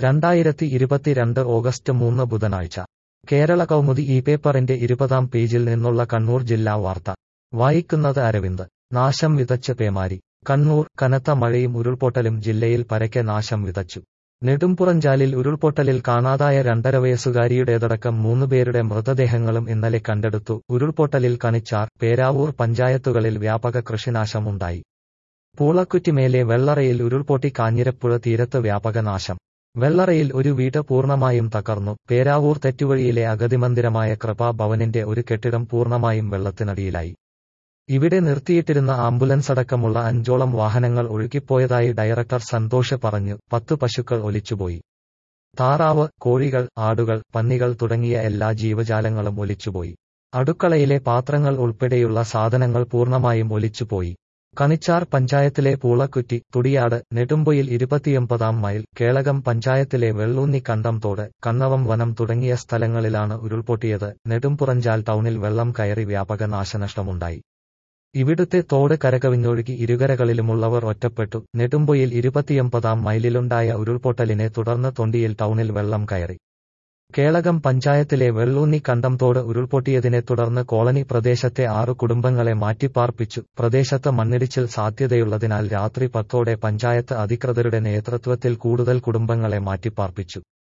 രണ്ടായിരത്തി ഇരുപത്തിരണ്ട് ഓഗസ്റ്റ് മൂന്ന് ബുധനാഴ്ച കേരള കൗമുദി ഈ പേപ്പറിന്റെ ഇരുപതാം പേജിൽ നിന്നുള്ള കണ്ണൂർ ജില്ലാ വാർത്ത വായിക്കുന്നത് അരവിന്ദ് നാശം വിതച്ച് പേമാരി കണ്ണൂർ കനത്ത മഴയും ഉരുൾപൊട്ടലും ജില്ലയിൽ പരക്കെ നാശം വിതച്ചു നെടുംപുറഞ്ചാലിൽ ഉരുൾപൊട്ടലിൽ കാണാതായ രണ്ടര വയസ്സുകാരിയുടേതടക്കം മൂന്നുപേരുടെ മൃതദേഹങ്ങളും ഇന്നലെ കണ്ടെടുത്തു ഉരുൾപൊട്ടലിൽ കണിച്ചാർ പേരാവൂർ പഞ്ചായത്തുകളിൽ വ്യാപക കൃഷിനാശം ഉണ്ടായി പൂളക്കുറ്റിമേലെ വെള്ളറയിൽ ഉരുൾപൊട്ടി കാഞ്ഞിരപ്പുഴ തീരത്ത് വ്യാപക നാശം വെള്ളറയിൽ ഒരു വീട് പൂർണ്ണമായും തകർന്നു പേരാവൂർ തെറ്റുവഴിയിലെ അഗതിമന്ദിരമായ കൃപാ ഭവനിന്റെ ഒരു കെട്ടിടം പൂർണ്ണമായും വെള്ളത്തിനടിയിലായി ഇവിടെ നിർത്തിയിട്ടിരുന്ന ആംബുലൻസ് അടക്കമുള്ള അഞ്ചോളം വാഹനങ്ങൾ ഒഴുകിപ്പോയതായി ഡയറക്ടർ സന്തോഷ് പറഞ്ഞു പത്ത് പശുക്കൾ ഒലിച്ചുപോയി താറാവ് കോഴികൾ ആടുകൾ പന്നികൾ തുടങ്ങിയ എല്ലാ ജീവജാലങ്ങളും ഒലിച്ചുപോയി അടുക്കളയിലെ പാത്രങ്ങൾ ഉൾപ്പെടെയുള്ള സാധനങ്ങൾ പൂർണ്ണമായും ഒലിച്ചുപോയി കണിച്ചാർ പഞ്ചായത്തിലെ പൂളക്കുറ്റി തുടിയാട് നെടുമ്പൊയിൽ ഇരുപത്തിയൊമ്പതാം മൈൽ കേളകം പഞ്ചായത്തിലെ വെള്ളൂന്നി കണ്ടംതോട് കണ്ണവം വനം തുടങ്ങിയ സ്ഥലങ്ങളിലാണ് ഉരുൾപൊട്ടിയത് നെടുംപുറഞ്ചാൽ ടൗണിൽ വെള്ളം കയറി വ്യാപക നാശനഷ്ടമുണ്ടായി ഇവിടുത്തെ തോട് കരകവിഞ്ഞൊഴുകി ഇരുകരകളിലുമുള്ളവർ ഒറ്റപ്പെട്ടു നെടുമ്പൊയിൽ ഇരുപത്തിയൊമ്പതാം മൈലിലുണ്ടായ ഉരുൾപൊട്ടലിനെ തുടർന്ന് തൊണ്ടിയിൽ ടൗണിൽ വെള്ളം കയറി കേളകം പഞ്ചായത്തിലെ വെള്ളൂന്നി കണ്ടംതോട് ഉരുൾപൊട്ടിയതിനെ തുടർന്ന് കോളനി പ്രദേശത്തെ ആറു കുടുംബങ്ങളെ മാറ്റിപ്പാർപ്പിച്ചു പ്രദേശത്ത് മണ്ണിടിച്ചിൽ സാധ്യതയുള്ളതിനാൽ രാത്രി പത്തോടെ പഞ്ചായത്ത് അധികൃതരുടെ നേതൃത്വത്തിൽ കൂടുതൽ കുടുംബങ്ങളെ മാറ്റിപ്പാർപ്പിച്ചു